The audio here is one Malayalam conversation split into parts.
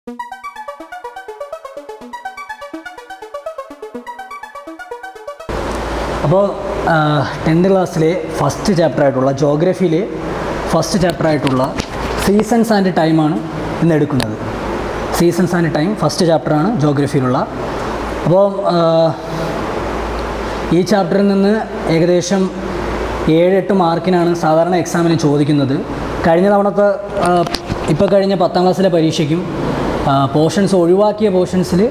അപ്പോൾ ടെൻത്ത് ക്ലാസ്സിലെ ഫസ്റ്റ് ചാപ്റ്റർ ആയിട്ടുള്ള ജോഗ്രഫിയിലെ ഫസ്റ്റ് ചാപ്റ്റർ ആയിട്ടുള്ള സീസൺസ് ആൻഡ് ടൈമാണ് ഇന്ന് എടുക്കുന്നത് സീസൺസ് ആൻഡ് ടൈം ഫസ്റ്റ് ചാപ്റ്ററാണ് ജോഗ്രഫിയിലുള്ള അപ്പോൾ ഈ ചാപ്റ്ററിൽ നിന്ന് ഏകദേശം ഏഴെട്ട് മാർക്കിനാണ് സാധാരണ എക്സാമിന് ചോദിക്കുന്നത് കഴിഞ്ഞ തവണത്തെ ഇപ്പോൾ കഴിഞ്ഞ പത്താം ക്ലാസ്സിലെ പരീക്ഷയ്ക്കും പോർഷൻസ് ഒഴിവാക്കിയ പോർഷൻസിൽ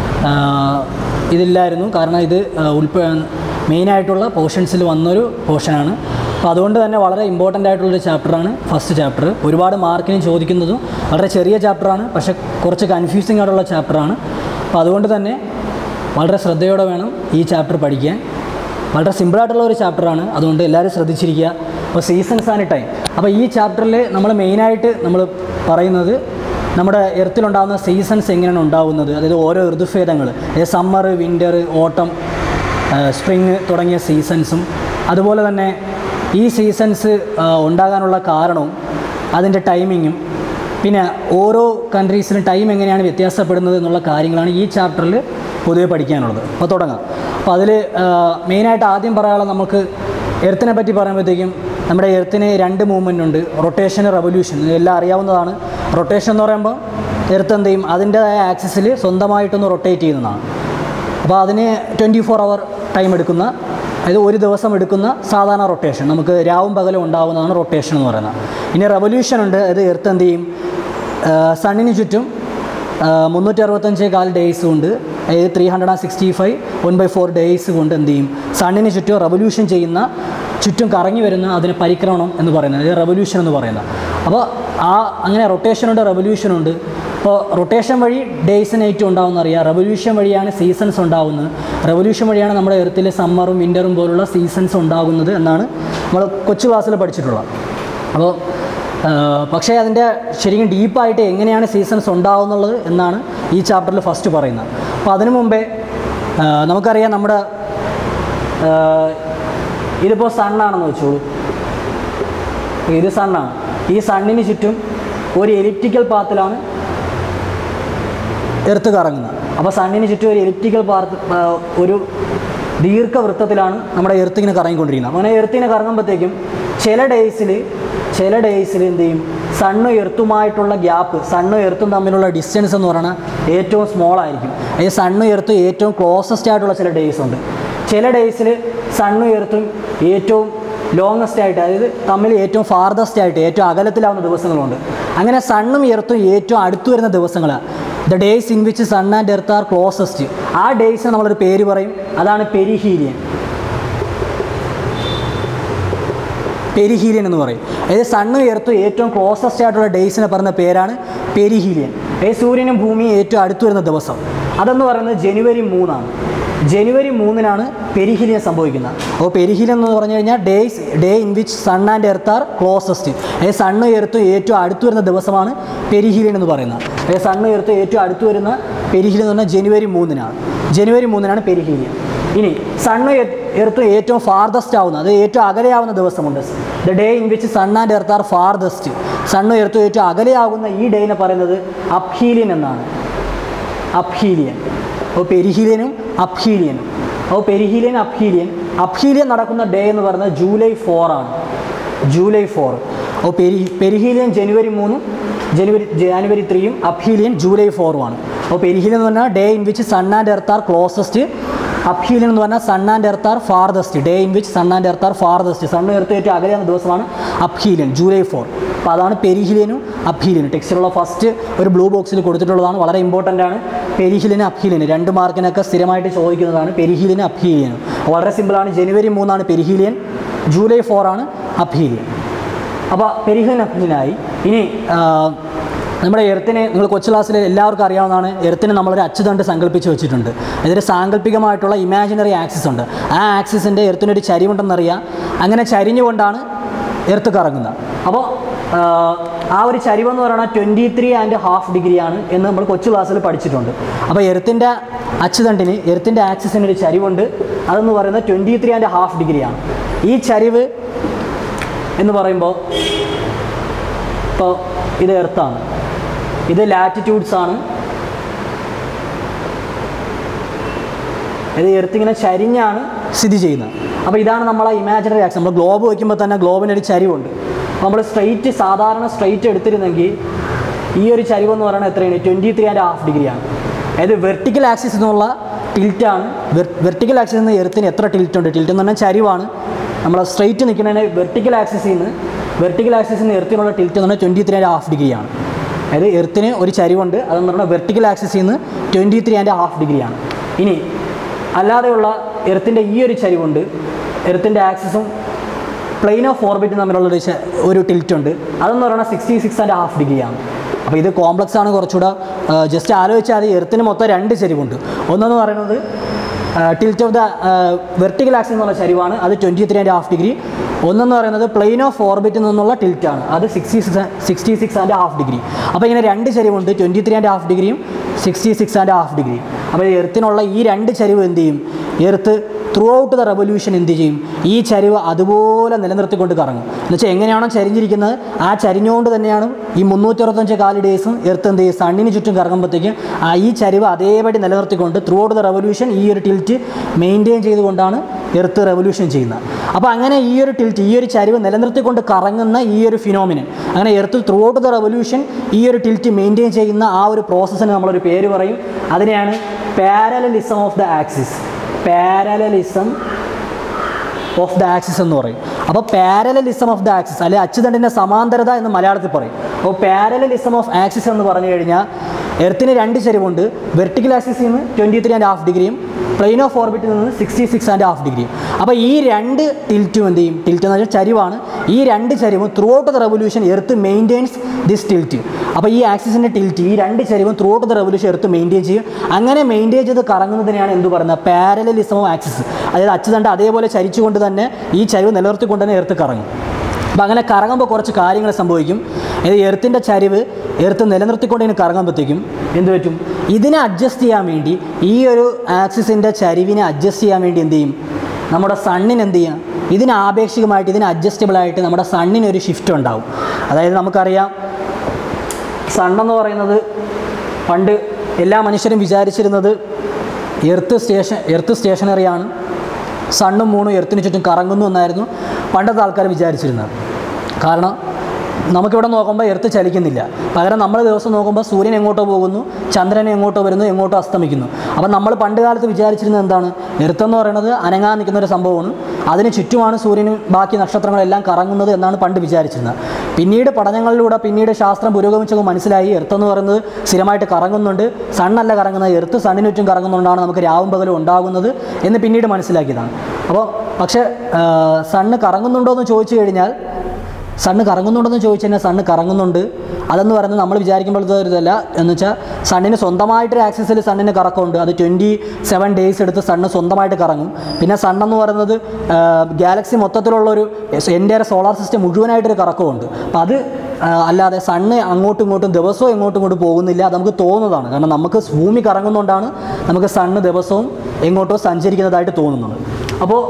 ഇതില്ലായിരുന്നു കാരണം ഇത് ഉൾപ്പ മെയിനായിട്ടുള്ള പോർഷൻസിൽ വന്നൊരു പോർഷനാണ് അപ്പോൾ അതുകൊണ്ട് തന്നെ വളരെ ഇമ്പോർട്ടൻ്റ് ആയിട്ടുള്ളൊരു ചാപ്റ്ററാണ് ഫസ്റ്റ് ചാപ്റ്റർ ഒരുപാട് മാർക്കിന് ചോദിക്കുന്നതും വളരെ ചെറിയ ചാപ്റ്ററാണ് പക്ഷേ കുറച്ച് കൺഫ്യൂസിങ് ആയിട്ടുള്ള ചാപ്റ്ററാണ് അപ്പോൾ അതുകൊണ്ട് തന്നെ വളരെ ശ്രദ്ധയോടെ വേണം ഈ ചാപ്റ്റർ പഠിക്കാൻ വളരെ സിമ്പിളായിട്ടുള്ള ഒരു ചാപ്റ്ററാണ് അതുകൊണ്ട് എല്ലാവരും ശ്രദ്ധിച്ചിരിക്കുക അപ്പോൾ സീസൺസ് ആൻഡ് ടൈം അപ്പോൾ ഈ ചാപ്റ്ററിൽ നമ്മൾ മെയിനായിട്ട് നമ്മൾ പറയുന്നത് നമ്മുടെ എർത്തിലുണ്ടാകുന്ന സീസൺസ് എങ്ങനെയാണ് ഉണ്ടാകുന്നത് അതായത് ഓരോ ഋതുഭേദങ്ങൾ അതായത് സമ്മർ വിൻ്റർ ഓട്ടം സ്പ്രിങ് തുടങ്ങിയ സീസൺസും അതുപോലെ തന്നെ ഈ സീസൺസ് ഉണ്ടാകാനുള്ള കാരണവും അതിൻ്റെ ടൈമിങ്ങും പിന്നെ ഓരോ കൺട്രീസിലും ടൈം എങ്ങനെയാണ് വ്യത്യാസപ്പെടുന്നത് എന്നുള്ള കാര്യങ്ങളാണ് ഈ ചാപ്റ്ററിൽ പൊതുവെ പഠിക്കാനുള്ളത് അപ്പോൾ തുടങ്ങാം അപ്പോൾ അതിൽ മെയിനായിട്ട് ആദ്യം പറയാനുള്ള നമുക്ക് എർത്തിനെ പറ്റി പറയുമ്പോഴത്തേക്കും നമ്മുടെ എർത്തിന് രണ്ട് മൂവ്മെൻ്റ് ഉണ്ട് റൊട്ടേഷൻ റവല്യൂഷൻ എല്ലാം അറിയാവുന്നതാണ് റൊട്ടേഷൻ എന്ന് പറയുമ്പോൾ എർത്ത് എന്ത് ചെയ്യും അതിൻ്റെതായ ആക്സിസിൽ സ്വന്തമായിട്ടൊന്ന് റൊട്ടേറ്റ് ചെയ്യുന്നതാണ് അപ്പോൾ അതിന് ട്വൻറ്റി ഫോർ അവർ ടൈം എടുക്കുന്ന അതായത് ഒരു ദിവസം എടുക്കുന്ന സാധാരണ റൊട്ടേഷൻ നമുക്ക് രാവും പകലും ഉണ്ടാകുന്നതാണ് റൊട്ടേഷൻ എന്ന് പറയുന്നത് ഇനി റവല്യൂഷൻ ഉണ്ട് അത് എർത്ത് എന്ത് ചെയ്യും സണ്ണിന് ചുറ്റും മുന്നൂറ്റി അറുപത്തഞ്ച് കാൽ ഡേയ്സ് കൊണ്ട് അതായത് three hundred and sixty five one by four days കൊണ്ട് എന്ത് ചെയ്യും സണ്ണിന് ചുറ്റും റവല്യൂഷൻ ചെയ്യുന്ന ചുറ്റും കറങ്ങി വരുന്ന അതിന് പരിക്രമണം എന്ന് പറയുന്നത് അതായത് റവല്യൂഷൻ എന്ന് പറയുന്നത് അപ്പോൾ ആ അങ്ങനെ റൊട്ടേഷനുണ്ട് റവല്യൂഷനുണ്ട് അപ്പോൾ റൊട്ടേഷൻ വഴി ഡേയ്സ് നൈറ്റും ഉണ്ടാവുന്ന അറിയാം റവല്യൂഷൻ വഴിയാണ് സീസൺസ് ഉണ്ടാകുന്നത് റവല്യൂഷൻ വഴിയാണ് നമ്മുടെ എർത്തിൽ സമ്മറും വിൻ്ററും പോലുള്ള സീസൺസ് ഉണ്ടാകുന്നത് എന്നാണ് നമ്മൾ കൊച്ചു ക്ലാസ്സിൽ പഠിച്ചിട്ടുള്ളത് അപ്പോൾ പക്ഷേ അതിൻ്റെ ശരിക്കും ഡീപ്പായിട്ട് എങ്ങനെയാണ് സീസൺസ് ഉണ്ടാകുന്നുള്ളത് എന്നാണ് ഈ ചാപ്റ്ററിൽ ഫസ്റ്റ് പറയുന്നത് അപ്പോൾ അതിനു മുമ്പേ നമുക്കറിയാം നമ്മുടെ ഇതിപ്പോൾ സണ്ണാണെന്ന് വെച്ചോളൂ ഇത് സണ്ണാണ് ഈ സണ്ണിന് ചുറ്റും ഒരു എലിപ്റ്റിക്കൽ പാത്തിലാണ് എർത്ത് കറങ്ങുന്നത് അപ്പോൾ സണ്ണിന് ചുറ്റും ഒരു എലിപ്റ്റിക്കൽ പാർത്ത് ഒരു ദീർഘവൃത്തത്തിലാണ് നമ്മുടെ എർത്ത് ഇങ്ങനെ കറങ്ങിക്കൊണ്ടിരിക്കുന്നത് അങ്ങനെ എർത്ത് ഇങ്ങനെ കറങ്ങുമ്പോഴത്തേക്കും ചില ഡേയ്സിൽ ചില ഡേയ്സിൽ എന്ത് ചെയ്യും സണ്ണും എർത്തുമായിട്ടുള്ള ഗ്യാപ്പ് സണ്ണും എർത്തും തമ്മിലുള്ള ഡിസ്റ്റൻസ് എന്ന് പറയുന്നത് ഏറ്റവും സ്മോൾ ആയിരിക്കും അതായത് സണ്ണും എർത്തും ഏറ്റവും ക്ലോസസ്റ്റ് ആയിട്ടുള്ള ചില ഡേയ്സ് ഉണ്ട് ചില ഡേയ്സിൽ സണ്ണും എർത്തും ഏറ്റവും ലോങ്ങസ്റ്റ് ആയിട്ട് അതായത് തമ്മിൽ ഏറ്റവും ഫാർദസ്റ്റ് ആയിട്ട് ഏറ്റവും അകലത്തിലാവുന്ന ദിവസങ്ങളുണ്ട് അങ്ങനെ സണ്ണും എർത്തും ഏറ്റവും അടുത്തു വരുന്ന ദിവസങ്ങളാണ് the days in which sun and earth are closest ആ ഡേയ്സിന് നമ്മളൊരു പേര് പറയും അതാണ് പെരിഹീലിയൻ പെരിഹീലിയൻ എന്ന് പറയും അതായത് സണ്ണും എർത്തും ഏറ്റവും ക്ലോസസ്റ്റ് ആയിട്ടുള്ള ഡേയ്സിനെ പറയുന്ന പേരാണ് പെരിഹീലിയൻ അതായത് സൂര്യനും ഭൂമിയും ഏറ്റവും അടുത്തു വരുന്ന ദിവസം അതെന്ന് പറയുന്നത് ജനുവരി മൂന്നാണ് ജനുവരി മൂന്നിനാണ് പെരിഹിലിയൻ സംഭവിക്കുന്നത് അപ്പോൾ പെരിഹിലിയൻ എന്ന് പറഞ്ഞു കഴിഞ്ഞാൽ days day in which sun and earth are closest അതായത് സണ്ണ് എർത്തും ഏറ്റവും അടുത്തു വരുന്ന ദിവസമാണ് പെരിഹിലിയൻ എന്ന് പറയുന്നത് അതായത് സണ്ണ് എർത്തും ഏറ്റവും അടുത്തു വരുന്ന പെരിഹിലിയൻ എന്ന് പറഞ്ഞാൽ ജനുവരി മൂന്നിനാണ് ജനുവരി മൂന്നിനാണ് പെരിഹിലിയൻ ഇനി സണ്ണ് എർത്തും ഏറ്റവും ഫാർദസ്റ്റ് ആവുന്ന അത് ഏറ്റവും അകലെയാവുന്ന ദിവസമുണ്ട് the day in which sun and earth are farthest sun എർത്തും ഏറ്റവും അകലെയാവുന്ന ഈ ഡേനെ പറയുന്നത് അപ്ഹീലിയൻ എന്നാണ് അപ്ഹീലിയൻ അപ്പോൾ പെരിഹീലിയനും അപ്ഹീലിയനും അപ്പോൾ പെരിഹീലിയൻ അപ്ഹീലിയൻ അപ്ഹീലിയൻ നടക്കുന്ന ഡേ എന്ന് പറയുന്നത് ജൂലൈ ഫോർ ആണ് ജൂലൈ ഫോർ അപ്പോൾ പെരി പെരിഹീലിയൻ ജനുവരി മൂന്നും ജനുവരി ജാനുവരി ത്രീയും അപ്ഹീലിയൻ ജൂലൈ ഫോറുമാണ് അപ്പോൾ പെരിഹീലിയൻ എന്ന് പറഞ്ഞാൽ day in which sun and earth are closest aphelion എന്ന് പറഞ്ഞാൽ sun and earth are farthest day in which sun and earth are farthest sun earth ഏറ്റവും അകലെയാകുന്ന ദിവസമാണ് അപ്ഹീലിയൻ ജൂലൈ ഫോർ അപ്പോൾ അതാണ് പെരിഹിലിയനും അപ്ഹീലിയനും ടെക്സ്റ്റിലുള്ള ഫസ്റ്റ് ഒരു ബ്ലൂ ബോക്സിൽ കൊടുത്തിട്ടുള്ളതാണ് വളരെ ഇമ്പോർട്ടൻ്റ് ആണ് പെരിഹിലിന് അപ്ഹീലിന് രണ്ട് മാർക്കിനൊക്കെ സ്ഥിരമായിട്ട് ചോദിക്കുന്നതാണ് പെരിഹിലിന് അപ്ഹീലിയനും വളരെ സിമ്പിളാണ് ജനുവരി മൂന്നാണ് പെരിഹിലിയൻ ജൂലൈ ഫോറാണ് അപ്ഹീലിയൻ അപ്പോൾ പെരിഹിലിൻ അപ്ഹീലിനായി ഇനി നമ്മുടെ എർത്തിനെ നിങ്ങൾ കൊച്ചു ക്ലാസ്സിൽ എല്ലാവർക്കും അറിയാവുന്നതാണ് എർത്തിന് നമ്മളൊരു അച്ചുതണ്ട് സങ്കല്പിച്ച് വെച്ചിട്ടുണ്ട് ഇതൊരു സാങ്കല്പികമായിട്ടുള്ള ഇമാജിനറി ആക്സിസ് ഉണ്ട് ആ ആക്സിസിൻ്റെ എർത്തിനൊരു ചരിവുണ്ടെന്നറിയാം അങ്ങനെ ചരിഞ്ഞുകൊണ്ടാണ് എർത്ത് കറങ്ങുന്നത് അപ്പോൾ ആ ഒരു ചരിവെന്ന് പറയുന്നത് ട്വൻറ്റി ത്രീ ആൻഡ് ഹാഫ് ഡിഗ്രിയാണ് എന്ന് നമ്മൾ കൊച്ചു ക്ലാസ്സിൽ പഠിച്ചിട്ടുണ്ട് അപ്പോൾ എർത്തിൻ്റെ അച്ചുതണ്ടിന് എർത്തിൻ്റെ ആക്സിസിന് ഒരു ചരിവുണ്ട് അതെന്ന് പറയുന്നത് ട്വൻറ്റി ത്രീ ആൻഡ് ഹാഫ് ഡിഗ്രിയാണ് ഈ ചരിവ് എന്ന് പറയുമ്പോൾ ഇപ്പോൾ ഇത് എർത്താണ് ഇത് ലാറ്റിറ്റ്യൂഡ്സ് ആണ് ഇത് എർത്ത് ഇങ്ങനെ ചരിഞ്ഞാണ് സ്ഥിതി ചെയ്യുന്നത് അപ്പോൾ ഇതാണ് നമ്മളെ ഇമാജിനറി ആക്സ് നമ്മൾ ഗ്ലോബ് വയ്ക്കുമ്പോൾ തന്നെ ഗ്ലോബിന് ഒരു ചരിവുണ്ട് അപ്പോൾ നമ്മൾ സ്ട്രെയിറ്റ് സാധാരണ സ്ട്രെയിറ്റ് എടുത്തിരുന്നെങ്കിൽ ഈ ഒരു ചരിവ് എന്ന് പറയുന്നത് എത്രയാണ് ട്വൻറ്റി ത്രീ ആൻഡ് ഹാഫ് ഡിഗ്രിയാണ് അതായത് വെർട്ടിക്കൽ ആക്സിസ് എന്നുള്ള ടിൽറ്റാണ് വെർട്ടിക്കൽ ആക്സിസ് നിന്ന് എർത്തിന് എത്ര ടിൽറ്റ് ഉണ്ട് ടിൽറ്റ് എന്ന് പറഞ്ഞാൽ ചരിവാണ് നമ്മൾ സ്ട്രെയിറ്റ് നിൽക്കുന്നതിന് വെർട്ടിക്കൽ ആക്സിസിൽ നിന്ന് വെർട്ടിക്കൽ ആക്സിസിൽ നിന്ന് എർത്തിനുള്ള ടിൽറ്റ് എന്ന് പറഞ്ഞാൽ ട്വൻറ്റി ത്രീ ആൻഡ് ഹാഫ് ഡിഗ്രിയാണ് അതായത് എർത്തിന് ഒരു ചരിവുണ്ട് അതെന്ന് പറഞ്ഞാൽ വെർട്ടിക്കൽ ആക്സിസിൽ നിന്ന് ട്വൻറ്റി ത്രീ ആൻഡ് ഹാഫ് ഡിഗ്രിയാണ് ഇനി അല്ലാതെയുള്ള എർത്തിൻ്റെ ഈ ഒരു ചരിവുണ്ട് എർത്തിൻ്റെ ആക്സിസും പ്ലെയിൻ ഓഫ് ഓർബിറ്റും തമ്മിലുള്ള ഒരു ച- ഒരു ടിൽറ്റ് ഉണ്ട് അതെന്ന് പറയുന്നത് സിക്സ്റ്റി സിക്സ് ആൻഡ് ഹാഫ് ഡിഗ്രിയാണ് അപ്പോൾ ഇത് കോംപ്ലക്സ് ആണ് കുറച്ചുകൂടെ ജസ്റ്റ് ആലോചിച്ചാൽ മതി എർത്തിന് മൊത്തം രണ്ട് ചരിവുണ്ട് ഒന്നെന്ന് പറയുന്നത് tilt of the vertical axis എന്നുള്ള ചരിവാണ് അത് twenty three and half degree ഒന്നെന്ന് പറയുന്നത് പ്ലെയിൻ ഓഫ് ഓർബിറ്റിൽ നിന്നുള്ള ടിൽറ്റാണ് അത് sixty six sixty six and half degree അപ്പോൾ ഇങ്ങനെ രണ്ട് ചരിവുണ്ട് ട്വൻറ്റി ത്രീ ആൻഡ് ഹാഫ് ഡിഗ്രിയും sixty six and half degree അപ്പോൾ ഈ എർത്തിനുള്ള ഈ രണ്ട് ചരിവ് എന്ത് ചെയ്യും earth throughout the revolution എന്ത് ചെയ്യും ഈ ചരിവ് അതുപോലെ നിലനിർത്തിക്കൊണ്ട് കറങ്ങും എന്നുവെച്ചാൽ എങ്ങനെയാണോ ചരിഞ്ഞിരിക്കുന്നത് ആ ചരിഞ്ഞുകൊണ്ട് തന്നെയാണ് ഈ മുന്നൂറ്ററുപത്തഞ്ച് കാല് ഡേയ്സും എർത്ത് എന്ത് ചെയ്യും സണ്ണിന് ചുറ്റും കറങ്ങുമ്പോഴത്തേക്കും ആ ഈ ചരിവ് അതേപടി നിലനിർത്തിക്കൊണ്ട് ത്രൂ ഔട്ട് ദ റെവല്യൂഷൻ ഈ ഒരു ടിൽറ്റ് മെയിൻറ്റെയിൻ ചെയ്തുകൊണ്ടാണ് എർത്ത് റെവല്യൂഷൻ ചെയ്യുന്നത് അപ്പോൾ അങ്ങനെ ഈ ഒരു ടിൽറ്റ് ഈ ഒരു ചരിവ് നിലനിർത്തിക്കൊണ്ട് കറങ്ങുന്ന ഈ ഒരു ഫിനോമിനൻ അങ്ങനെ earth throughout the revolution ഈ ഒരു ടിൽറ്റ് മെയിൻറ്റെയിൻ ചെയ്യുന്ന ആ ഒരു പ്രോസസ്സിന് നമ്മളൊരു പേര് പറയും അതിനെയാണ് parallelism of the axis parallelism of the axis എന്ന് പറയും അപ്പോൾ പാരലലിസം ഓഫ് ദ ആക്സിസ് അല്ലെ അച്ചുതണ്ടിൻ്റെ സമാന്തരത എന്ന് മലയാളത്തിൽ പറയും അപ്പോൾ പാരലലിസം ഓഫ് ആക്സിസ് എന്ന് പറഞ്ഞു കഴിഞ്ഞാൽ എർത്തിന് രണ്ട് ചരിവുണ്ട് വെർട്ടിക്കൽ ആക്സിസിൽ നിന്ന് ട്വൻറ്റി ത്രീ ആൻഡ് ഹാഫ് ഡിഗ്രിയും പ്ലെയിൻ ഓഫ് ഓർബിറ്റിൽ നിന്ന് സിക്സ്റ്റി സിക്സ് ആൻഡ് ഹാഫ് ഡിഗ്രിയും അപ്പോൾ ഈ രണ്ട് ടിൽറ്റും എന്ത് ചെയ്യും ടിൽറ്റ് എന്ന് വെച്ചാൽ ചരിവാണ് ഈ രണ്ട് ചരിവും throughout the revolution earth maintains this tilt അപ്പോൾ ഈ ആക്സിസിൻ്റെ ടിൽറ്റ് ഈ രണ്ട് ചരിവും throughout the revolution earth maintain ചെയ്യും അങ്ങനെ മെയിൻറ്റെയിൻ ചെയ്ത് കറങ്ങുന്നതിനെയാണ് എന്ത് പറയുന്നത് പാരലലിസം ഓഫ് ആക്സിസ് അതായത് അച്ചുതണ്ട് അതേപോലെ ചരിച്ചുകൊണ്ട് തന്നെ ഈ ചരിവ് നിലനിർത്തിക്കൊണ്ട് തന്നെ എർത്ത് കറങ്ങും അപ്പോൾ അങ്ങനെ കറങ്ങുമ്പോൾ കുറച്ച് കാര്യങ്ങൾ സംഭവിക്കും ഇത് എർത്തിൻ്റെ ചരിവ് എർത്ത് നിലനിർത്തിക്കൊണ്ട് ഇങ്ങനെ കറങ്ങുമ്പോഴത്തേക്കും എന്ത് പറ്റും ഇതിനെ അഡ്ജസ്റ്റ് ചെയ്യാൻ വേണ്ടി ഈ ഒരു ആക്സിസിൻ്റെ ചരിവിനെ അഡ്ജസ്റ്റ് ചെയ്യാൻ വേണ്ടി എന്ത് ചെയ്യും നമ്മുടെ സണ്ണിന് എന്ത് ചെയ്യാം ഇതിന് ആപേക്ഷികമായിട്ട് ഇതിന് അഡ്ജസ്റ്റബിൾ ആയിട്ട് നമ്മുടെ സണ്ണിന് ഒരു ഷിഫ്റ്റ് ഉണ്ടാവും അതായത് നമുക്കറിയാം സണ്ണെന്ന് പറയുന്നത് പണ്ട് എല്ലാ മനുഷ്യരും വിചാരിച്ചിരുന്നത് എർത്ത് സ്റ്റേഷൻ എർത്ത് സ്റ്റേഷനറിയാണ് സണ്ണും മൂണും എർത്തിന് ചുറ്റും കറങ്ങുന്നു എന്നായിരുന്നു പണ്ടത്തെ ആൾക്കാർ വിചാരിച്ചിരുന്നത് കാരണം നമുക്കിവിടെ നോക്കുമ്പോൾ എർത്ത് ചലിക്കുന്നില്ല പകരം നമ്മൾ ദിവസം നോക്കുമ്പോൾ സൂര്യൻ എങ്ങോട്ടോ പോകുന്നു ചന്ദ്രൻ എങ്ങോട്ടോ വരുന്നു എങ്ങോട്ടോ അസ്തമിക്കുന്നു അപ്പം നമ്മൾ പണ്ട് കാലത്ത് വിചാരിച്ചിരുന്നത് എന്താണ് എർത്ത് എന്ന് പറയുന്നത് അനങ്ങാൻ നിൽക്കുന്ന ഒരു സംഭവമാണ് അതിന് ചുറ്റുമാണ് സൂര്യനും ബാക്കി നക്ഷത്രങ്ങളെല്ലാം കറങ്ങുന്നത് എന്നാണ് പണ്ട് വിചാരിച്ചിരുന്നത് പിന്നീട് പഠനങ്ങളിലൂടെ പിന്നീട് ശാസ്ത്രം പുരോഗമിച്ചപ്പോൾ മനസ്സിലായി എർത്ത് എന്ന് പറയുന്നത് സ്ഥിരമായിട്ട് കറങ്ങുന്നുണ്ട് സണ്ണല്ല കറങ്ങുന്നത് എർത്ത് സണ്ണിന് ചുറ്റും കറങ്ങുന്നതുകൊണ്ടാണ് നമുക്ക് രാവും പകലും ഉണ്ടാകുന്നത് എന്ന് പിന്നീട് മനസ്സിലാക്കിയതാണ് അപ്പോൾ പക്ഷേ ആ, സണ്ണ് കറങ്ങുന്നുണ്ടോ എന്ന് ചോദിച്ചു കഴിഞ്ഞാൽ സണ്ണ് കറങ്ങുന്നുണ്ടെന്ന് ചോദിച്ചു കഴിഞ്ഞാൽ സണ്ണ് കറങ്ങുന്നുണ്ട് അതെന്ന് പറയുന്നത് നമ്മൾ വിചാരിക്കുമ്പോഴത്തെ ഒരു ഇതല്ല എന്ന് വെച്ചാൽ സണ്ണിന് സ്വന്തമായിട്ടൊരു ആക്സിസിൽ സണ്ണിന് കറക്കമുണ്ട് അത് ട്വൻറ്റി സെവൻ ഡേയ്സ് എടുത്ത് സണ്ണ് സ്വന്തമായിട്ട് കറങ്ങും പിന്നെ സണ്ണെന്ന് പറയുന്നത് ഗാലക്സി മൊത്തത്തിലുള്ള ഒരു എൻ്റെ സോളാർ സിസ്റ്റം മുഴുവനായിട്ടൊരു കറക്കമുണ്ട് അപ്പോൾ അത് ആ, അല്ലാതെ സണ്ണ് അങ്ങോട്ടും ഇങ്ങോട്ടും ദിവസവും എങ്ങോട്ടും ഇങ്ങോട്ടും പോകുന്നില്ല അത് നമുക്ക് തോന്നുന്നതാണ് കാരണം നമുക്ക് ഭൂമി കറങ്ങുന്നതുകൊണ്ടാണ് നമുക്ക് സണ്ണ് ദിവസവും എങ്ങോട്ടോ സഞ്ചരിക്കുന്നതായിട്ട് തോന്നുന്നത് അപ്പോൾ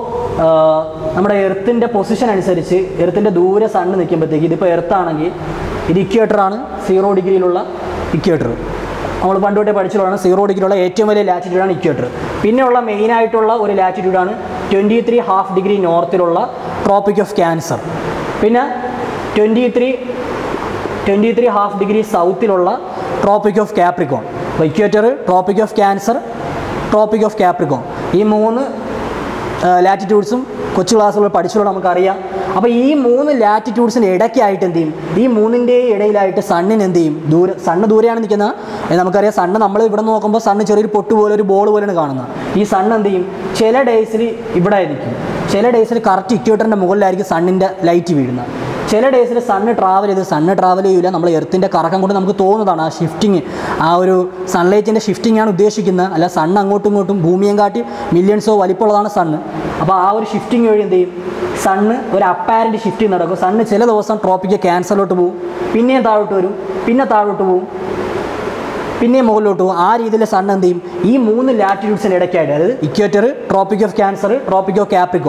നമ്മുടെ എർത്തിൻ്റെ പൊസിഷൻ അനുസരിച്ച് എർത്തിൻ്റെ ദൂരെ സണ്ണ് നിൽക്കുമ്പോഴത്തേക്ക് ഇതിപ്പോൾ എർത്താണെങ്കിൽ ഇത് ഇക്വേറ്ററാണ് സീറോ ഡിഗ്രിയിലുള്ള ഇക്വേറ്റർ നമ്മൾ പണ്ട് തൊട്ടേ പഠിച്ചുള്ളതാണ് സീറോ ഡിഗ്രിയുള്ള ഏറ്റവും വലിയ ലാറ്റിറ്റ്യൂഡാണ് ഇക്വേറ്റർ പിന്നെയുള്ള മെയിനായിട്ടുള്ള ഒരു ലാറ്റിറ്റ്യൂഡാണ് ട്വൻറ്റി ത്രീ ഹാഫ് ഡിഗ്രി നോർത്തിലുള്ള ട്രോപ്പിക് ഓഫ് ക്യാൻസർ പിന്നെ twenty three twenty three half degree സൗത്തിലുള്ള ട്രോപ്പിക് ഓഫ് കാപ്രിക്കോൺ അപ്പോൾ equator Tropic of Cancer Tropic of Capricorn ഈ മൂന്ന് ലാറ്റിറ്റ്യൂഡ്സും കൊച്ചു ക്ലാസ്സുകൾ പഠിച്ചുള്ള നമുക്കറിയാം അപ്പോൾ ഈ മൂന്ന് ലാറ്റിറ്റ്യൂഡ്സിൻ്റെ ഇടയ്ക്കായിട്ട് എന്ത് ചെയ്യും ഈ മൂന്നിൻ്റെ ഇടയിലായിട്ട് സണ്ണിന് എന്ത് ചെയ്യും ദൂരെ സണ്ണ് ദൂരെയാണ് നിൽക്കുന്നത് ഏ, നമുക്കറിയാം സണ്ണ് നമ്മൾ ഇവിടെ നോക്കുമ്പോൾ സണ്ണ് ചെറിയൊരു പൊട്ട് പോലെ ഒരു ബോൾ പോലെയാണ് കാണുന്നത് ഈ സണ്ണ് എന്ത് ചെയ്യും ചില ഡേയ്സിൽ ഇവിടെ ആയിരിക്കും ചില ഡേയ്സിൽ കറക്റ്റ് ഇക്വേറ്ററിൻ്റെ മുകളിലായിരിക്കും സണ്ണിൻ്റെ ലൈറ്റ് വീഴുന്നത് ചില ഡേയ്സിൽ സണ്ണ് ട്രാവൽ ചെയ്ത് സണ്ണ് ട്രാവൽ ചെയ്യില്ല നമ്മൾ എർത്തിൻ്റെ കറക്കം കൊണ്ട് നമുക്ക് തോന്നുന്നതാണ് ആ ഷിഫ്റ്റിങ് ആ ഒരു സൺലൈറ്റിൻ്റെ ഷിഫ്റ്റിംഗ് ആണ് ഉദ്ദേശിക്കുന്നത് അല്ല സണ്ണ് അങ്ങോട്ടും ഇങ്ങോട്ടും ഭൂമിയെ കാട്ടി മില്യൺസോ വലിപ്പമുള്ളതാണ് സണ്ണ് അപ്പോൾ ആ ഒരു ഷിഫ്റ്റിംഗ് വഴി എന്ത് ചെയ്യും സണ്ണ് ഒരു അപ്പാരൻറ്റ് ഷിഫ്റ്റിംഗ് നടക്കും സണ്ണ് ചില ദിവസം ട്രോപ്പിക്ക് ക്യാൻസറിലോട്ട് പോകും പിന്നെയും താഴോട്ട് വരും പിന്നെ താഴോട്ട് പോകും പിന്നെയും മുകളിലോട്ട് പോകും ആ രീതിയിൽ സൺ എന്ത് ചെയ്യും ഈ മൂന്ന് ലാറ്റിറ്റ്യൂഡ്സിന് ഇടയ്ക്കായിട്ട് അതായത് equator Tropic of Cancer Tropic of Capricorn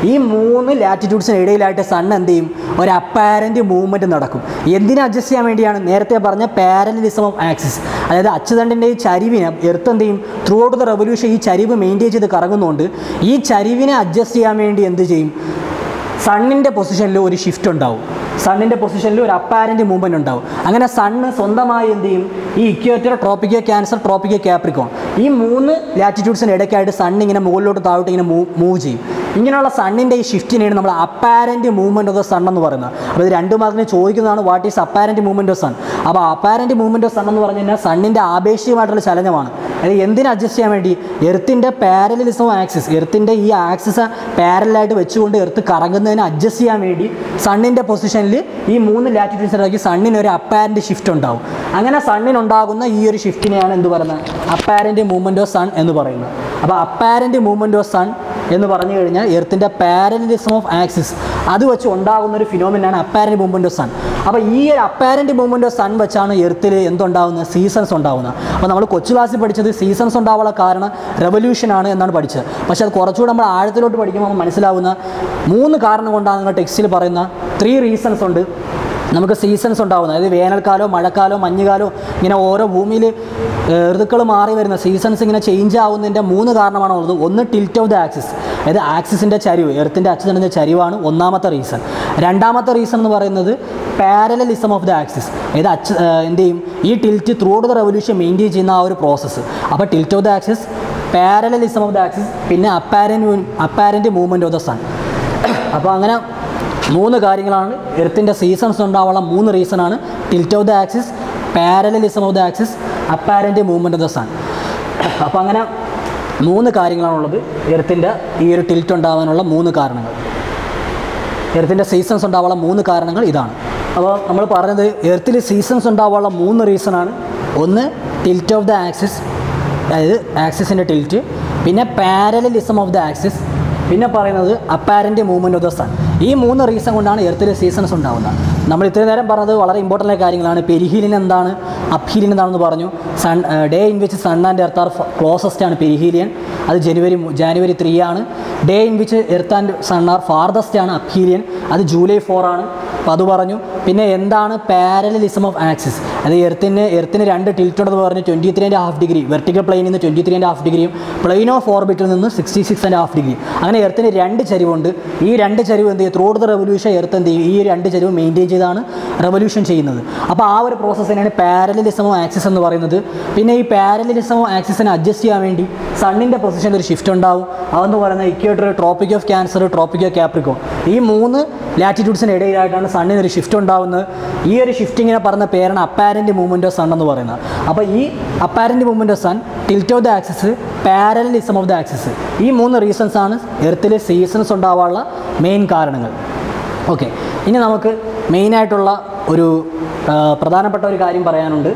ഈ മൂന്ന് ലാറ്റിറ്റ്യൂഡ്സിന് ഇടയിലായിട്ട് സൺ എന്ത് ചെയ്യും ഒരു അപ്പാരൻ്റ് മൂവ്മെൻറ്റ് നടക്കും എന്തിനെ അഡ്ജസ്റ്റ് ചെയ്യാൻ വേണ്ടിയാണ് നേരത്തെ പറഞ്ഞ പാരലിസം ഓഫ് ആക്സിസ് അതായത് അച്ചുതണ്ടിൻ്റെ ഈ ചരിവിനെ എർത്ത് എന്ത് ചെയ്യും ത്രൂ ഔട്ട് ദ റെവല്യൂഷൻ ഈ ചരിവ് മെയിൻറ്റെയിൻ ചെയ്ത് കറങ്ങുന്നതുകൊണ്ട് ഈ ചരിവിനെ അഡ്ജസ്റ്റ് ചെയ്യാൻ വേണ്ടി എന്ത് ചെയ്യും സണ്ണിൻ്റെ പൊസിഷനിൽ ഒരു ഷിഫ്റ്റ് ഉണ്ടാവും സണ്ണിൻ്റെ പൊസിഷനിൽ ഒരു അപ്പാരൻ്റ് മൂവ്മെൻറ്റ് ഉണ്ടാവും അങ്ങനെ സണ്ണ് സ്വന്തമായി എന്ത് ചെയ്യും ഈ equator tropic of Cancer tropic of Capricorn ഈ മൂന്ന് ലാറ്റിറ്റ്യൂഡ്സിന് ഇടയ്ക്കായിട്ട് സണ്ണ് ഇങ്ങനെ മുകളിലോട്ട് താഴോട്ട് ഇങ്ങനെ മൂവ് മൂവ് ചെയ്യും ഇങ്ങനെയുള്ള സണ്ണിൻ്റെ ഈ ഷിഫ്റ്റിനെയാണ് നമ്മൾ apparent movement of the sun എന്ന് പറയുന്നത് അപ്പോൾ ഇത് രണ്ട് മാർക്കിന് ചോദിക്കുന്നതാണ് what is apparent movement of sun അപ്പോൾ അപ്പാരൻ്റ് മൂവ്മെൻറ്റ് ഓഫ് സൺ എന്ന് പറഞ്ഞു കഴിഞ്ഞാൽ സണ്ണിൻ്റെ ആപേക്ഷികമായിട്ടുള്ള ചലനമാണ് അത് എന്തിനെ അഡ്ജസ്റ്റ് ചെയ്യാൻ വേണ്ടി എർത്തിൻ്റെ പാരലിസം ആക്സിസ് എർത്തിൻ്റെ ഈ ആക്സിസ് പാരലായിട്ട് വെച്ചുകൊണ്ട് എർത്ത് കറങ്ങുന്നതിന് അഡ്ജസ്റ്റ് ചെയ്യാൻ വേണ്ടി സണ്ണിൻ്റെ പൊസിഷനിൽ ഈ മൂന്ന് ലാറ്റിറ്റ്യൂഡ്സിനിടയ്ക്ക് സണ്ണിന് ഒരു അപ്പാരൻ്റ് ഷിഫ്റ്റ് ഉണ്ടാവും അങ്ങനെ സണ്ണിനുണ്ടാകുന്ന ഈ ഒരു ഷിഫ്റ്റിനെയാണ് എന്ത് പറയുന്നത് അപ്പാരൻ്റ് മൂവ്മെൻറ്റ് ഓഫ് സൺ എന്ന് പറയുന്നത് അപ്പോൾ അപ്പാരൻ്റ് മൂവ്മെൻറ്റ് ഓഫ് സൺ എന്ന് പറഞ്ഞു കഴിഞ്ഞാൽ എർത്തിൻ്റെ പാരലിസം ഓഫ് ആക്സിസ് അത് വെച്ച് ഉണ്ടാകുന്ന ഒരു ഫിനോമിനാണ് അപ്പാരൻ്റ് മൂവ്മെൻറ്റ് ഓഫ് സൺ അപ്പോൾ ഈ ഒരു അപ്പാരൻ്റ് മൂവ്മെൻറ്റ് ഓഫ് സൺ വെച്ചാണ് എർത്തിൽ എന്തുണ്ടാകുന്നത് സീസൺസ് ഉണ്ടാകുന്നത് അപ്പോൾ നമ്മൾ കൊച്ചു ക്ലാസ്സിൽ പഠിച്ചത് സീസൺസ് ഉണ്ടാവാനുള്ള കാരണം റെവല്യൂഷനാണ് എന്നാണ് പഠിച്ചത് പക്ഷേ അത് കുറച്ചുകൂടെ നമ്മൾ ആഴത്തിലോട്ട് പഠിക്കുമ്പോൾ നമുക്ക് മനസ്സിലാവുന്ന മൂന്ന് കാരണം കൊണ്ടാണ് നിങ്ങൾ ടെക്സ്റ്റിൽ പറയുന്ന ത്രീ റീസൺസ് ഉണ്ട് നമുക്ക് സീസൺസ് ഉണ്ടാവുന്നത് അതായത് വേനൽക്കാലോ മഴക്കാലോ മഞ്ഞുകാലോ ഇങ്ങനെ ഓരോ ഭൂമിയിൽ ഋതുക്കൾ മാറി വരുന്ന സീസൺസ് ഇങ്ങനെ ചേഞ്ച് ആവുന്നതിൻ്റെ മൂന്ന് കാരണമാണ് ഉള്ളത് ഒന്ന് ടിൽറ്റ് ഓഫ് ദ ആക്സിസ് അതായത് ആക്സിസിൻ്റെ ചരിവ് എർത്തിൻ്റെ അച്ചുതണ്ടിൻ്റെ ചരിവാണ് ഒന്നാമത്തെ റീസൺ രണ്ടാമത്തെ റീസൺ എന്ന് പറയുന്നത് പാരലലിസം ഓഫ് ദ ആക്സിസ് അതായത് അച്ച് എന്ത് ചെയ്യും ഈ tilt throughout the revolution maintain ചെയ്യുന്ന ആ ഒരു പ്രോസസ്സ് അപ്പോൾ tilt of the axis parallelism of the axis പിന്നെ apparent apparent movement of the sun അപ്പോൾ അങ്ങനെ മൂന്ന് കാര്യങ്ങളാണ് എർത്തിൻ്റെ സീസൺസ് ഉണ്ടാവാനുള്ള മൂന്ന് റീസണാണ് tilt of the axis parallelism of the axis apparent movement of the sun അപ്പോൾ അങ്ങനെ മൂന്ന് കാര്യങ്ങളാണുള്ളത് എർത്തിൻ്റെ ഈ ഒരു ടിൽറ്റ് ഉണ്ടാവാനുള്ള മൂന്ന് കാരണങ്ങൾ എർത്തിൻ്റെ സീസൺസ് ഉണ്ടാവാനുള്ള മൂന്ന് കാരണങ്ങൾ ഇതാണ് അപ്പോൾ നമ്മൾ പറഞ്ഞത് എർത്തിൽ സീസൺസ് ഉണ്ടാവാനുള്ള മൂന്ന് റീസണാണ് ഒന്ന് ടിൽറ്റ് ഓഫ് ദ ആക്സിസ് അതായത് ആക്സിസിൻ്റെ ടിൽറ്റ് പിന്നെ പാരലലിസം ഓഫ് ദ ആക്സിസ് പിന്നെ പറയുന്നത് apparent movement of the sun ഈ മൂന്ന് റീസൺ കൊണ്ടാണ് എർത്തിൽ സീസൺസ് ഉണ്ടാകുന്നത് നമ്മൾ ഇത്രയും നേരം പറഞ്ഞത് വളരെ ഇമ്പോർട്ടൻ്റ് ആയ കാര്യങ്ങളാണ് പെരിഹീലിൻ എന്താണ് അപ്ഹീലിൻ എന്താണെന്ന് പറഞ്ഞു sun day in which sun and earth are closest ആണ് പെരിഹീലിയൻ അത് ജനുവരി ജാനുവരി ത്രീ ആണ് day in which earth and sun are farthest ആണ് അപ്ഹീലിയൻ അത് ജൂലൈ ഫോർ ആണ് അപ്പോൾ അത് പറഞ്ഞു പിന്നെ എന്താണ് പാരലലിസം ഓഫ് ആക്സിസ് അത് എർത്തിന് എർത്തിന് രണ്ട് ടിൽറ്റ് ഉണ്ടെന്ന് പറഞ്ഞ് twenty three and half degree vertical പ്ലെയിനിൽ നിന്ന് ട്വൻറ്റി ത്രീ ആൻഡ് ഹാഫ് ഡിഗ്രിയും പ്ലെയിൻ ഓഫ് ഓർബിറ്റിൽ നിന്ന് sixty six and half degree അങ്ങനെ എർത്തിന് രണ്ട് ചരിവുണ്ട് ഈ രണ്ട് ചരിവ് എന്ത് ചെയ്യും ത്രൂ ദ റെവല്യൂഷൻ എർത്ത് എന്ത് ചെയ്യും ഈ രണ്ട് ചരിവ് മെയിൻറ്റെയിൻ ചെയ്താണ് റെവല്യൂഷൻ ചെയ്യുന്നത് അപ്പോൾ ആ ഒരു പ്രോസസ്സിനാണ് പാരലലിസം ഓഫ് ആക്സിസ് എന്ന് പറയുന്നത് പിന്നെ ഈ പാരലലിസം ഓഫ് ആക്സിസിനെ അഡ്ജസ്റ്റ് ചെയ്യാൻ വേണ്ടി സണ്ണിൻ്റെ പൊസിഷനിൽ ഒരു ഷിഫ്റ്റ് ഉണ്ടാവും അതെന്ന് പറയുന്നത് equator Tropic of Cancer Tropic of Capricorn ഈ മൂന്ന് ലാറ്റിറ്റ്യൂഡ്സിന് ഇടയിലായിട്ടാണ് സണ്ണിന് ഒരു ഷിഫ്റ്റ് ഉണ്ടാവുന്നത് ഈ ഒരു ഷിഫ്റ്റിങ്ങിനെ പറഞ്ഞ പേരാണ് അപ്പാരൻ്റ് മൂവ്മെൻറ്റ് ഓഫ് സൺ എന്ന് പറയുന്നത് അപ്പോൾ ഈ apparent movement of sun tilt of the axis parallelism of the axis ഈ മൂന്ന് റീസൺസ് ആണ് എർത്തിൽ സീസൺസ് ഉണ്ടാവാനുള്ള മെയിൻ കാരണങ്ങൾ ഓക്കെ ഇനി നമുക്ക് മെയിനായിട്ടുള്ള ഒരു ആ, പ്രധാനപ്പെട്ട ഒരു കാര്യം പറയാനുണ്ട്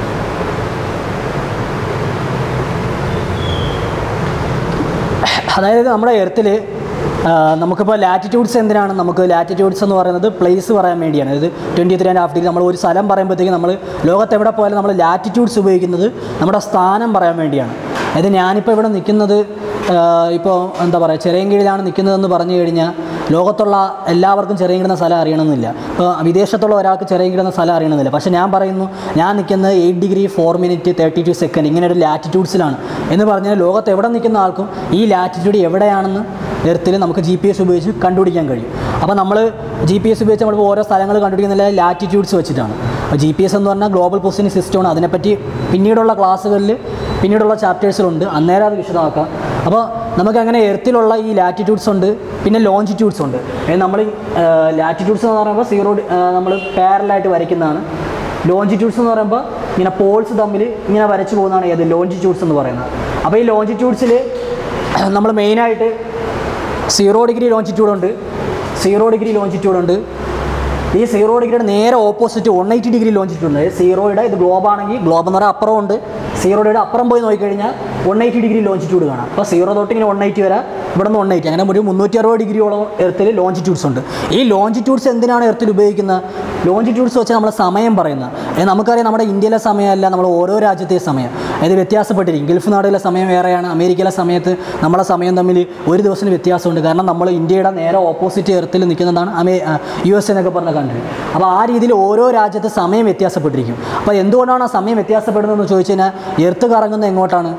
അതായത് നമ്മുടെ എർത്തിൽ നമുക്കിപ്പോൾ ലാറ്റിറ്റ്യൂഡ്സ് എന്തിനാണ് നമുക്ക് ലാറ്റിറ്റ്യൂഡ്സ് എന്ന് പറയുന്നത് പ്ലേസ് പറയാൻ വേണ്ടിയാണ് അതായത് twenty three and half degree നമ്മൾ ഒരു സ്ഥലം പറയുമ്പോഴത്തേക്കും നമ്മൾ ലോകത്ത് എവിടെ പോയാലും നമ്മൾ ലാറ്റിറ്റ്യൂഡ്സ് ഉപയോഗിക്കുന്നത് നമ്മുടെ സ്ഥാനം പറയാൻ വേണ്ടിയാണ് അതായത് ഞാനിപ്പോൾ ഇവിടെ നിൽക്കുന്നത് ഇപ്പോൾ എന്താ പറയുക ചെറിയൻകീഴിലാണ് നിൽക്കുന്നതെന്ന് പറഞ്ഞു കഴിഞ്ഞാൽ ലോകത്തുള്ള എല്ലാവർക്കും ചെറിയൻകിടുന്ന സ്ഥലം അറിയണമെന്നില്ല ഇപ്പോൾ വിദേശത്തുള്ള ഒരാൾക്ക് ചെറിയൻകിടുന്ന സ്ഥലം അറിയണമെന്നില്ല പക്ഷേ ഞാൻ പറയുന്നു ഞാൻ നിൽക്കുന്നത് eight degree four minute thirty two second ഇങ്ങനെ ഒരു ലാറ്റിറ്റ്യൂഡ്സിലാണ് എന്ന് പറഞ്ഞാൽ ലോകത്ത് എവിടെ നിൽക്കുന്ന ആൾക്കും ഈ ലാറ്റിറ്റ്യൂഡ് എവിടെയാണെന്ന് എർത്തിൽ നമുക്ക് ജി പി എസ് ഉപയോഗിച്ച് കണ്ടുപിടിക്കാൻ കഴിയും അപ്പോൾ നമ്മൾ ജി പി എസ് ഉപയോഗിച്ച് നമ്മൾ ഓരോ സ്ഥലങ്ങൾ കണ്ടുപിടിക്കുന്നില്ല ലാറ്റിറ്റ്യൂഡ്സ് വെച്ചിട്ടാണ് അപ്പോൾ ജി പി എസ് എന്ന് പറഞ്ഞാൽ ഗ്ലോബൽ പൊസിഷനിങ് സിസ്റ്റമാണ് അതിനെപ്പറ്റി പിന്നീടുള്ള ക്ലാസ്സുകളിൽ പിന്നീടുള്ള ചാപ്റ്റേഴ്സിലുണ്ട് അന്നേരം അത് വിശദമാക്കാം അപ്പോൾ നമുക്ക് അങ്ങനെ എർത്തിലുള്ള ഈ ലാറ്റിറ്റ്യൂഡ്സ് ഉണ്ട് പിന്നെ ലോഞ്ചിറ്റ്യൂഡ്സ് ഉണ്ട് നമ്മൾ ലാറ്റിറ്റ്യൂഡ്സ് എന്ന് പറയുമ്പോൾ സീറോ നമ്മൾ പാരലായിട്ട് വരയ്ക്കുന്നതാണ് ലോഞ്ചിറ്റ്യൂഡ്സ് എന്ന് പറയുമ്പോൾ ഇങ്ങനെ പോൾസ് തമ്മിൽ ഇങ്ങനെ വരച്ചു പോകുന്നതാണ് ഏത് ലോഞ്ചിറ്റ്യൂഡ്സ് എന്ന് പറയുന്നത് അപ്പോൾ ഈ ലോഞ്ചിറ്റ്യൂഡ്സിൽ നമ്മൾ മെയിനായിട്ട് സീറോ ഡിഗ്രി ലോഞ്ചിറ്റ്യൂഡ് ഉണ്ട് സീറോ ഡിഗ്രി ലോഞ്ചിറ്റ്യൂഡ് ഉണ്ട് ഈ സീറോ ഡിഗ്രിയുടെ നേരെ opposite one eighty degree longitude ഉണ്ട് സീറോയുടെ ഇത് ഗ്ലോബ് ആണെങ്കിൽ ഗ്ലോബ് എന്ന് പറയാൻ അപ്പുറം ഉണ്ട് സീറോയുടെ അപ്പുറം പോയി നോക്കിക്കഴിഞ്ഞാൽ വൺ എയ്റ്റി ഡിഗ്രി ലോഞ്ചിറ്റ്യൂഡ് കാണാം അപ്പോൾ സീറോ തൊട്ട് ഇങ്ങനെ വൺ എയ്റ്റി വരാം ഇവിടെ നിന്ന് വൺ എയ്റ്റി അങ്ങനെ ഒരു മുന്നൂറ്റി അറുപത് ഡിഗ്രിയോളം എർത്തിൽ ലോഞ്ചിറ്റ്യൂഡ്സ് ഉണ്ട് ഈ ലോഞ്ചിറ്റ്യൂഡ്സ് എന്തിനാണ് എർത്തിൽ ഉപയോഗിക്കുന്നത് ലോഞ്ചിറ്റ്യൂഡ്സ് വെച്ച് നമ്മൾ സമയം പറയുന്നത് ഏ, നമുക്കറിയാം നമ്മുടെ ഇന്ത്യയിലെ സമയമല്ല നമ്മൾ ഓരോ രാജ്യത്തെ സമയം അത് വ്യത്യാസപ്പെട്ടിരിക്കും ഗൾഫ് നാടുകളിലെ സമയം വേറെയാണ് അമേരിക്കയിലെ സമയത്ത് നമ്മളെ സമയം തമ്മിൽ ഒരു ദിവസത്തിന് വ്യത്യാസമുണ്ട് കാരണം നമ്മൾ ഇന്ത്യയുടെ നേരെ ഓപ്പോസിറ്റ് എർത്തിൽ നിൽക്കുന്നതാണ് അമേ യു എസ് എന്നൊക്കെ പറഞ്ഞ കൺട്രി അപ്പോൾ ആ രീതിയിൽ ഓരോ രാജ്യത്ത് സമയം വ്യത്യാസപ്പെട്ടിരിക്കും അപ്പോൾ എന്തുകൊണ്ടാണ് ആ സമയം വ്യത്യാസപ്പെടുന്നതെന്ന് ചോദിച്ചു കഴിഞ്ഞാൽ എർത്ത് കറങ്ങുന്നത് എങ്ങോട്ടാണ്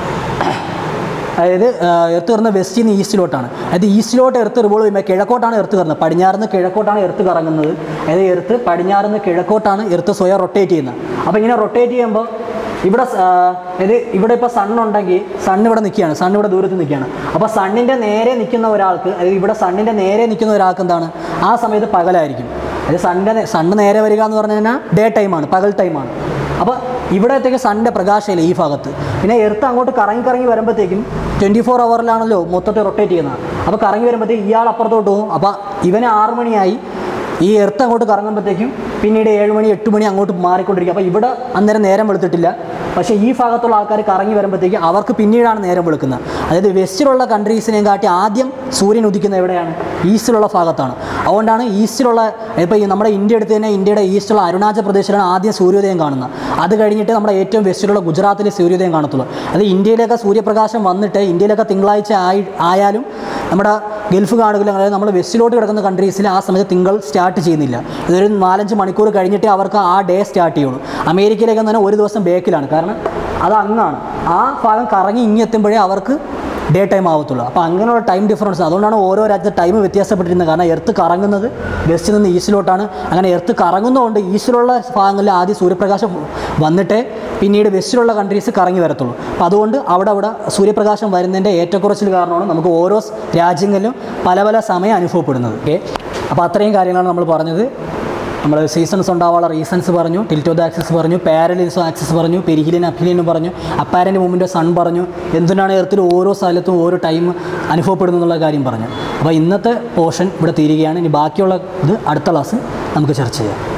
അതായത് എർത്ത് കയറുന്ന വെസ്റ്റിൽ നിന്ന് ഈസ്റ്റിലോട്ടാണ് അതായത് ഈസ്റ്റിലോട്ട് എർത്ത് റിവോൾവ് ചെയ്യുമ്പോൾ കിഴക്കോട്ടാണ് എർത്ത് കയറുന്നത് പടിഞ്ഞാറ് നിന്ന് കിഴക്കോട്ടാണ് എർത്ത് കറങ്ങുന്നത് അതായത് എർത്ത് പടിഞ്ഞാറ് നിന്ന് കിഴക്കോട്ടാണ് എർത്ത് സ്വയം റൊട്ടേറ്റ് ചെയ്യുന്നത് അപ്പോൾ ഇങ്ങനെ റൊട്ടേറ്റ് ചെയ്യുമ്പോൾ ഇവിടെ സ- ആ, അതായത് ഇവിടെ ഇപ്പോൾ സൺ ഉണ്ടെങ്കിൽ സൺ ഇവിടെ നിൽക്കുകയാണ് സൺ ഇവിടെ ദൂരത്ത് നിൽക്കുകയാണ് അപ്പോൾ സണ്ണിൻ്റെ നേരെ നിൽക്കുന്ന ഒരാൾക്ക് അതായത് ഇവിടെ സണ്ണിൻ്റെ നേരെ നിൽക്കുന്ന ഒരാൾക്ക് എന്താണ് ആ സമയത്ത് പകലായിരിക്കും അതായത് സണ്ണിൻ്റെ സണ്ണ് നേരെ വരിക എന്ന് പറഞ്ഞു കഴിഞ്ഞാൽ ഡേ ടൈമാണ് പകൽ ടൈമാണ് അപ്പോൾ ഇവിടത്തേക്ക് സണ്ണിൻ്റെ പ്രകാശമില്ല ഈ ഭാഗത്ത് പിന്നെ എർത്ത് അങ്ങോട്ട് കറങ്ങി കറങ്ങി വരുമ്പോഴത്തേക്കും ട്വൻറ്റി ഫോർ അവറിലാണല്ലോ മൊത്തത്തിൽ റൊട്ടേറ്റ് ചെയ്യുന്നത് അപ്പോൾ കറങ്ങി വരുമ്പോഴത്തേക്ക് ഇയാൾ അപ്പുറത്തോട്ട് പോകും അപ്പോൾ ഇവന് ആറ് മണിയായി ഈ എർത്ത് അങ്ങോട്ട് കറങ്ങുമ്പോഴത്തേക്കും പിന്നീട് ഏഴ് മണി എട്ട് മണി അങ്ങോട്ട് മാറിക്കൊണ്ടിരിക്കും അപ്പോൾ ഇവിടെ അന്നേരം നേരം വെളുത്തിട്ടില്ല പക്ഷേ ഈ ഭാഗത്തുള്ള ആൾക്കാർ കറങ്ങി വരുമ്പോഴത്തേക്കും അവർക്ക് പിന്നീടാണ് നേരം വെളുക്കുന്നത് അതായത് വെസ്റ്റിലുള്ള കൺട്രീസിനെയും കാട്ടി ആദ്യം സൂര്യൻ ഉദിക്കുന്നത് എവിടെയാണ് ഈസ്റ്റിലുള്ള ഭാഗത്താണ് അതുകൊണ്ടാണ് ഈസ്റ്റിലുള്ള ഇപ്പോൾ ഈ നമ്മുടെ ഇന്ത്യ എടുത്ത് തന്നെ ഇന്ത്യയുടെ ഈസ്റ്റുള്ള അരുണാചൽ പ്രദേശിലാണ് ആദ്യം സൂര്യോദയം കാണുന്നത് അത് കഴിഞ്ഞിട്ട് നമ്മുടെ ഏറ്റവും വെസ്റ്റിലുള്ള ഗുജറാത്തിലെ സൂര്യോദയം കാണത്തുള്ളൂ അത് ഇന്ത്യയിലൊക്കെ സൂര്യപ്രകാശം വന്നിട്ട് ഇന്ത്യയിലൊക്കെ തിങ്കളാഴ്ച ആയി ആയാലും നമ്മുടെ ഗൾഫ് കാണുകയില്ല അതായത് നമ്മൾ വെസ്റ്റിലോട്ട് കിടക്കുന്ന കൺട്രീസിൽ ആ സമയത്ത് തിങ്കൾ സ്റ്റാർട്ട് ചെയ്യുന്നില്ല ഇതൊരു നാലഞ്ച് മണിക്കൂർ കഴിഞ്ഞിട്ടേ അവർക്ക് ആ ഡേ സ്റ്റാർട്ട് ചെയ്യുള്ളൂ അമേരിക്കയിലേക്ക് തന്നെ ഒരു ദിവസം ബേക്കിലാണ് കാരണം അത് അങ്ങാണ് ആ ഭാഗം കറങ്ങി ഇങ്ങെത്തുമ്പോഴേ അവർക്ക് ഡേ ടൈം ആവത്തുള്ളൂ അപ്പോൾ അങ്ങനെയുള്ള ടൈം ഡിഫറൻസ് അതുകൊണ്ടാണ് ഓരോ രാജ്യത്തെ ടൈം വ്യത്യാസപ്പെട്ടിരുന്നത് കാരണം എർത്ത് കറങ്ങുന്നത് വെസ്റ്റിൽ നിന്ന് ഈസ്റ്റിലോട്ടാണ് അങ്ങനെ എർത്ത് കറങ്ങുന്നതുകൊണ്ട് ഈസ്റ്റിലുള്ള ഭാഗങ്ങളിൽ ആദ്യം സൂര്യപ്രകാശം വന്നിട്ടേ പിന്നീട് വെസ്റ്റിലുള്ള കൺട്രീസ് കറങ്ങി വരത്തുള്ളൂ അപ്പോൾ അതുകൊണ്ട് അവിടെ അവിടെ സൂര്യപ്രകാശം വരുന്നതിൻ്റെ ഏറ്റക്കുറച്ചിൽ കാരണമാണ് നമുക്ക് ഓരോ സ് രാജ്യങ്ങളിലും പല പല സമയം അനുഭവപ്പെടുന്നത് ഓക്കെ അപ്പോൾ അത്രയും കാര്യങ്ങളാണ് നമ്മൾ പറഞ്ഞത് നമ്മൾ സീസൺസ് ഉണ്ടാവാനുള്ള റീസൺസ് പറഞ്ഞു ടിൽറ്റ് ഓഫ് ദ ആക്സസ് പറഞ്ഞു പാരലിൻസ് ആക്സസ് പറഞ്ഞു പെരിഹിലിൻ അഭിലിനും പറഞ്ഞു അപ്പാരൻ്റ് മൂവ്മെൻറ്റ് സൺ പറഞ്ഞു എന്തിനാണ് എർത്തിൽ ഓരോ സ്ഥലത്തും ഓരോ ടൈം അനുഭവപ്പെടുന്നു എന്നുള്ള കാര്യം പറഞ്ഞു അപ്പോൾ ഇന്നത്തെ പോർഷൻ ഇവിടെ തീരുകയാണ് ഇനി ബാക്കിയുള്ള ഇത് അടുത്ത ക്ലാസ് നമുക്ക് ചർച്ച ചെയ്യാം